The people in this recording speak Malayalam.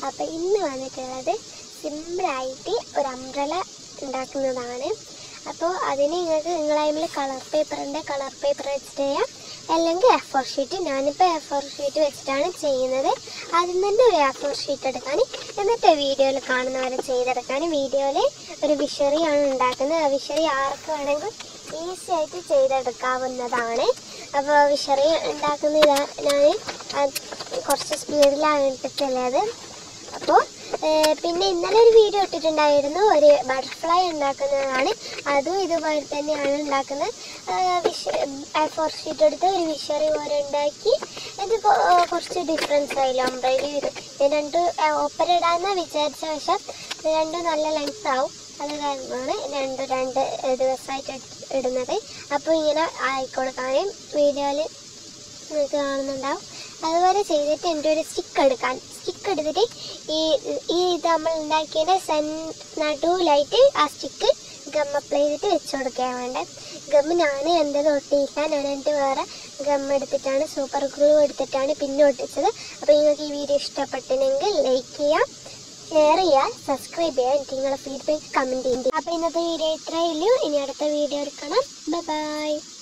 അപ്പോൾ ഇന്ന് വന്നിട്ടുള്ളത് സിമ്പിളായിട്ട് ഒരു അംബ്രല ഉണ്ടാക്കുന്നതാണ് അപ്പോൾ അതിന് നിങ്ങൾക്ക് നിങ്ങളതിൽ കളർ പേപ്പറിൻ്റെ കളർ പേപ്പർ വെച്ചിട്ട് ചെയ്യാം അല്ലെങ്കിൽ എ ഫോർ ഷീറ്റ് ഞാനിപ്പോൾ എ ഫോർ ഷീറ്റ് വെച്ചിട്ടാണ് ചെയ്യുന്നത് ആദ്യം തന്നെ ഒരു എ ഫോർ ഷീറ്റ് എടുക്കാൻ എന്നിട്ട് വീഡിയോയിൽ കാണുന്നവരെ ചെയ്തെടുക്കാൻ വീഡിയോയിൽ ഒരു വിഷറിയാണ് ഉണ്ടാക്കുന്നത് ആ വിഷറി ആർക്ക് വേണമെങ്കിൽ ഈസി ആയിട്ട് ചെയ്തെടുക്കാവുന്നതാണ് അപ്പോൾ വിഷറി ഉണ്ടാക്കുന്ന ഇതാ ഞാൻ അത് കുറച്ച് സ്പീഡിലാണ് ഇട്ടിട്ടുള്ളത് അപ്പോൾ പിന്നെ ഇന്നലെ ഒരു വീഡിയോ ഇട്ടിട്ടുണ്ടായിരുന്നു ഒരു ബട്ടർഫ്ലൈ ഉണ്ടാക്കുന്നതാണ് അതും ഇതുപോലെ തന്നെയാണ് ഉണ്ടാക്കുന്നത് വിഷ ഫോർ ഷീറ്റ് എടുത്ത് ഒരു വിഷറി പോലെ ഉണ്ടാക്കി ഇത് കൊ- കുറച്ച് ഡിഫറൻസ് ആയില്ല അമ്പതിൽ ഇത് ഞാൻ രണ്ട് ഒപ്പര ഇടാമെന്ന് വിചാരിച്ച പക്ഷെ ഇത് രണ്ടും നല്ല ലെങ്ത് ആവും അത് കാരണമാണ് രണ്ട് രണ്ട് ദിവസമായിട്ട് ഇടുന്നത് അപ്പോൾ ഇങ്ങനെ ആയിക്കൊടുക്കാനും വീഡിയോയിൽ നിങ്ങൾക്ക് കാണുന്നുണ്ടാവും അതുപോലെ ചെയ്തിട്ട് എൻ്റെ ഒരു സ്റ്റിക്ക് എടുക്കാൻ സ്റ്റിക്ക് എടുത്തിട്ട് ഈ ഈ ഇത് നമ്മൾ ഉണ്ടാക്കിയതിൻ്റെ സെൻ നടുവിലായിട്ട് ആ സ്റ്റിക്ക് ഗം അപ്ലൈ ചെയ്തിട്ട് വെച്ച് കൊടുക്കാൻ വേണ്ടേ ഗം ഞാൻ എൻ്റെ ഒട്ടിയില്ല ഞാൻ എൻ്റെ വേറെ ഗം എടുത്തിട്ടാണ് സൂപ്പർ ഗ്ലൂ എടുത്തിട്ടാണ് പിന്നെ ഒട്ടിച്ചത് അപ്പോൾ നിങ്ങൾക്ക് ഈ വീഡിയോ ഇഷ്ടപ്പെട്ടെങ്കിൽ ലൈക്ക് ചെയ്യാം ഷെയർ ചെയ്യുക സബ്സ്ക്രൈബ് ചെയ്യുക എനിക്ക് നിങ്ങളുടെ ഫീഡ്ബാക്ക് കമൻറ്റ് ചെയ്യുക അപ്പോൾ ഇന്നത്തെ വീഡിയോ ഇത്രയേ ഉള്ളൂ ഇനി അടുത്ത വീഡിയോ എടുക്കണം ബൈ